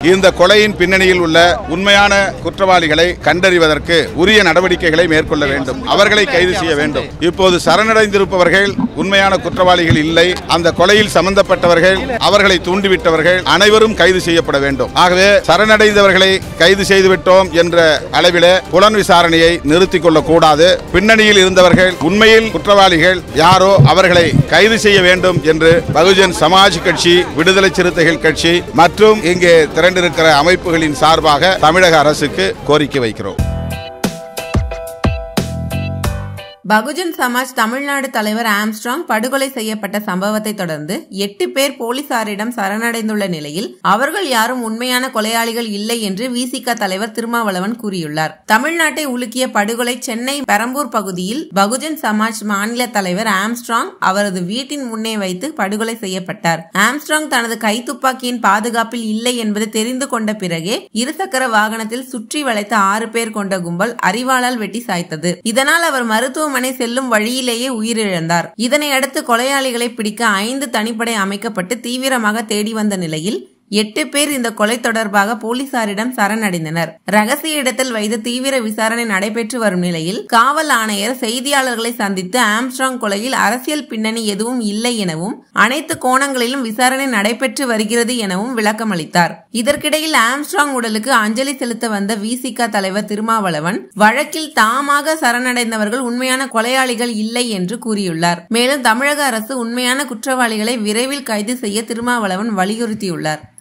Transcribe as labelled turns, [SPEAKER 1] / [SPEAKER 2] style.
[SPEAKER 1] இந்த கொலையின் பின்னணியில் உள்ள உண்மையான குற்றவாளிகளை கண்டறிவதற்கு உரிய நடவடிக்கைகளை மேற்கொள்ள வேண்டும் அவர்களை கைது செய்ய வேண்டும் இப்போது சரணடைந்திருப்பவர்கள் உண்மையான குற்றவாளிகள் இல்லை அந்த கொலையில் சம்பந்தப்பட்டவர்கள் அவர்களை தூண்டிவிட்டவர்கள் அனைவரும் கைது செய்யப்பட வேண்டும் ஆகவே சரணடைந்தவர்களை கைது செய்துவிட்டோம் என்ற அளவிலே புலன் விசாரணையை நிறுத்திக் கொள்ளக்கூடாது பின்னணியில் இருந்தவர்கள் உண்மையில் குற்றவாளிகள் யாரோ அவர்களை கைது செய்ய வேண்டும் என்று பகுஜன் சமாஜ் கட்சி விடுதலை சிறுத்தைகள் கட்சி மற்றும் இங்கே திரண்டிருக்கிற அமைப்புகளின் சார்பாக தமிழக அரசுக்கு கோரிக்கை வைக்கிறோம்
[SPEAKER 2] பகுஜன் சமாஜ் தமிழ்நாடு தலைவர் ஆம்ஸ்ட்ராங் படுகொலை செய்யப்பட்ட சம்பவத்தை தொடர்ந்து எட்டு பேர் போலீசாரிடம் சரணடைந்துள்ள நிலையில் அவர்கள் யாரும் உண்மையான கொலையாளிகள் இல்லை என்று விசிக தலைவர் திருமாவளவன் கூறியுள்ளார் தமிழ்நாட்டை உலுக்கிய படுகொலை சென்னை பெரம்பூர் பகுதியில் பகுஜன் சமாஜ் மாநில தலைவர் ஆம்ஸ்ட்ராங் அவரது வீட்டின் முன்னே வைத்து படுகொலை செய்யப்பட்டார் ஆம்ஸ்ட்ராங் தனது கைத்துப்பாக்கியின் பாதுகாப்பில் இல்லை என்பது தெரிந்து கொண்ட பிறகே இருசக்கர வாகனத்தில் சுற்றி வளைத்த ஆறு பேர் கொண்ட கும்பல் அறிவாளால் வெட்டி சாய்த்தது இதனால் அவர் மருத்துவமனை செல்லும் வழியிலேயே உயிரிழந்தார் இதனை அடுத்து கொலையாளிகளை பிடிக்க ஐந்து தனிப்படை அமைக்கப்பட்டு தீவிரமாக தேடி வந்த நிலையில் எட்டு பேர் இந்த கொலை தொடர்பாக போலீசாரிடம் சரணடைந்தனர் ரகசிய இடத்தில் வைத்து தீவிர விசாரணை நடைபெற்று வரும் நிலையில் காவல் ஆணையர் செய்தியாளர்களை சந்தித்து ஆம்ஸ்ட்ராங் கொலையில் அரசியல் பின்னணி எதுவும் இல்லை எனவும் அனைத்து கோணங்களிலும் விசாரணை நடைபெற்று வருகிறது எனவும் விளக்கமளித்தார் இதற்கிடையில் ஆம்ஸ்ட்ராங் உடலுக்கு அஞ்சலி செலுத்த வந்த விசிக தலைவர் திருமாவளவன் வழக்கில் தாமாக சரணடைந்தவர்கள் உண்மையான கொலையாளிகள் இல்லை என்று கூறியுள்ளார் மேலும் தமிழக அரசு உண்மையான குற்றவாளிகளை விரைவில் கைது செய்ய திருமாவளவன் வலியுறுத்தியுள்ளார்